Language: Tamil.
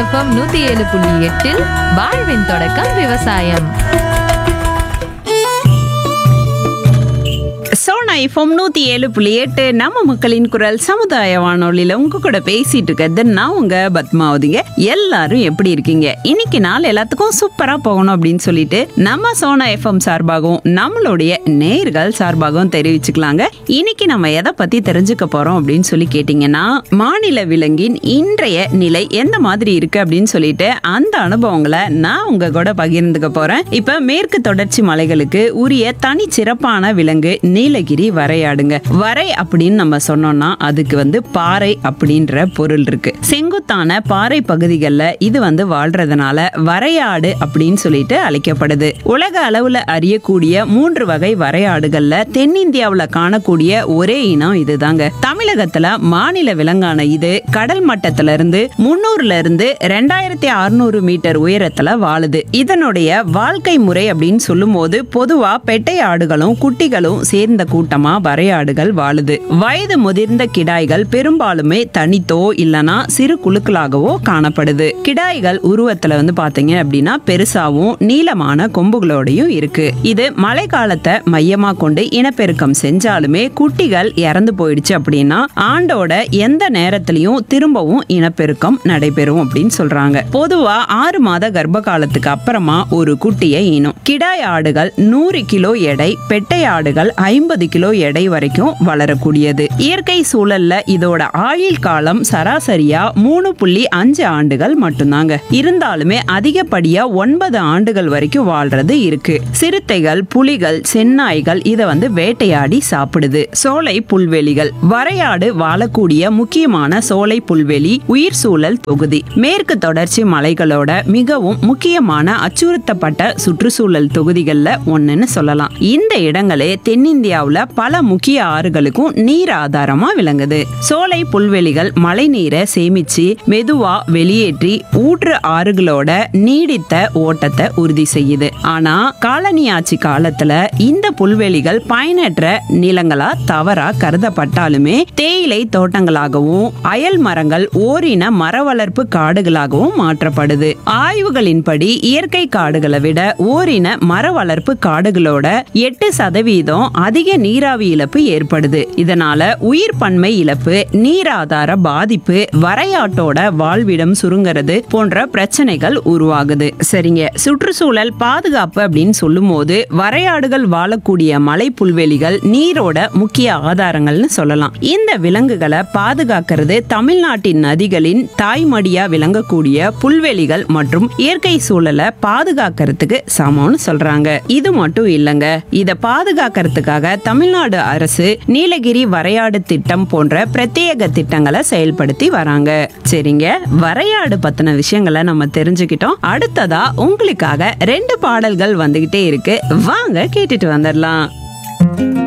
எஃப்எம் நூத்தி ஏழு புள்ளி எட்டில் வாழ்வின் தொடக்கம் விவசாயம் சோனா எஃப்எம் நூத்தி ஏழு புள்ளி எட்டு நம்ம மக்களின் குரல் சமுதாய வானொலியில உங்க கூட பேசிட்டு இருக்கிறது நான் உங்க பத்மாவதிங்க எல்லாரும் எப்படி இருக்கீங்க இன்னைக்கு நாள் எல்லாத்துக்கும் சூப்பரா போகணும் அப்படின்னு சொல்லிட்டு நம்ம சோனா எஃப்எம் சார்பாகவும் நம்மளுடைய நேர்கள் சார்பாகவும் தெரிவிச்சுக்கலாங்க இன்னைக்கு நம்ம எதை பத்தி தெரிஞ்சுக்க போறோம் அப்படின்னு சொல்லி கேட்டீங்கன்னா மாநில விலங்கின் இன்றைய நிலை எந்த மாதிரி இருக்கு அப்படின்னு சொல்லிட்டு அந்த அனுபவங்களை நான் உங்க கூட பகிர்ந்துக்க போறேன் இப்ப மேற்கு தொடர்ச்சி மலைகளுக்கு உரிய தனி சிறப்பான விலங்கு நீலகிரி வரையாடுங்க வரை அப்படின்னு நம்ம சொன்னோம்னா அதுக்கு வந்து பாறை அப்படின்ற பொருள் இருக்கு செங்குத்தான பாறை பகுதிகளில் இது வந்து வாழ்றதுனால வரையாடு அப்படின்னு சொல்லிட்டு அழைக்கப்படுது உலக அளவுல அறியக்கூடிய மூன்று வகை வரையாடுகள்ல தென்னிந்தியாவுல காணக்கூடிய ஒரே இனம் இதுதாங்க தமிழகத்துல மாநில விலங்கான இது கடல் மட்டத்துல இருந்து முன்னூறுல இருந்து ரெண்டாயிரத்தி அறுநூறு மீட்டர் உயரத்துல வாழுது இதனுடைய வாழ்க்கை முறை அப்படின்னு சொல்லும்போது பொதுவா பெட்டை ஆடுகளும் குட்டிகளும் சேர்ந்த கூட்டமா வரையாடுகள் வாழுது வயது முதிர்ந்த கிடாய்கள் பெரும்பாலுமே தனித்தோ இல்லனா சிறு குழுக்களாகவோ காணப்படுது கிடாய்கள் உருவத்துல வந்து பாத்தீங்க அப்படின்னா பெருசாவும் நீளமான கொம்புகளோடையும் இருக்கு இது மழை காலத்தை மையமா கொண்டு இனப்பெருக்கம் செஞ்சாலுமே குட்டிகள் இறந்து போயிடுச்சு அப்படின்னா ஆண்டோட எந்த நேரத்திலையும் திரும்பவும் இனப்பெருக்கம் நடைபெறும் அப்படின்னு சொல்றாங்க பொதுவா ஆறு மாத கர்ப்ப காலத்துக்கு அப்புறமா ஒரு குட்டியை ஈனும் கிடாய் ஆடுகள் நூறு கிலோ எடை பெட்டை ஆடுகள் ஐம்பது கிலோ எடை வரைக்கும் வளரக்கூடியது இயற்கை சூழல்ல இதோட ஆயுள் காலம் சராசரியா மூணு புள்ளி அஞ்சு ஆண்டுகள் மட்டும்தாங்க இருந்தாலுமே அதிகப்படியா ஒன்பது ஆண்டுகள் வரைக்கும் வாழ்றது இருக்கு சிறுத்தைகள் புலிகள் செந்நாய்கள் இதை வந்து வேட்டையாடி சாப்பிடுது சோலை புல்வெளிகள் வரையாடு வாழக்கூடிய முக்கியமான சோலை புல்வெளி உயிர் சூழல் தொகுதி மேற்கு தொடர்ச்சி மலைகளோட மிகவும் முக்கியமான அச்சுறுத்தப்பட்ட சுற்றுச்சூழல் தொகுதிகள்ல ஒண்ணுன்னு சொல்லலாம் இந்த இடங்களே தென்னிந்தியாவுல பல முக்கிய ஆறுகளுக்கும் நீர் ஆதாரமா விளங்குது சோலை புல்வெளிகள் மழை நீரை சேமிச்சு மெதுவா வெளியேற்றி ஊற்று ஆறுகளோட நீடித்த ஓட்டத்தை உறுதி செய்யுது ஆனா காலனி ஆட்சி காலத்துல இந்த புல்வெளிகள் பயனற்ற நிலங்களா தவறா கருதப்பட்டாலுமே தேயிலை தோட்டங்களாகவும் அயல் மரங்கள் ஓரின மர வளர்ப்பு காடுகளாகவும் மாற்றப்படுது ஆய்வுகளின்படி இயற்கை காடுகளை விட ஓரின மர வளர்ப்பு காடுகளோட எட்டு சதவீதம் அதிக நீராவி இழப்பு ஏற்படுது இதனால உயிர் பன்மை இழப்பு நீராதார பாதிப்பு வரையாட்டோட வாழ்விடம் சுருங்கிறது போன்ற பிரச்சனைகள் உருவாகுது சரிங்க சுற்றுச்சூழல் பாதுகாப்பு அப்படின்னு சொல்லும்போது வரையாடுகள் வாழக்கூடிய மலை புல்வெளிகள் நீரோட முக்கிய ஆதாரங்கள்னு சொல்லலாம் இந்த விலங்குகளை பாதுகாக்கிறது தமிழ்நாட்டின் நதிகளின் தாய்மடியா விளங்கக்கூடிய புல்வெளிகள் மற்றும் இயற்கை சூழலை பாதுகாக்கிறதுக்கு சமம்னு சொல்றாங்க இது மட்டும் இல்லைங்க இத பாதுகாக்கிறதுக்காக தமிழ்நாடு அரசு நீலகிரி வரையாடு திட்டம் போன்ற பிரத்யேக திட்டங்களை செயல்படுத்தி வராங்க சரிங்க வரையாடு பத்தின விஷயங்களை நம்ம தெரிஞ்சுக்கிட்டோம் அடுத்ததா உங்களுக்காக ரெண்டு பாடல்கள் வந்துகிட்டே இருக்கு வாங்க கேட்டுட்டு வந்துடலாம்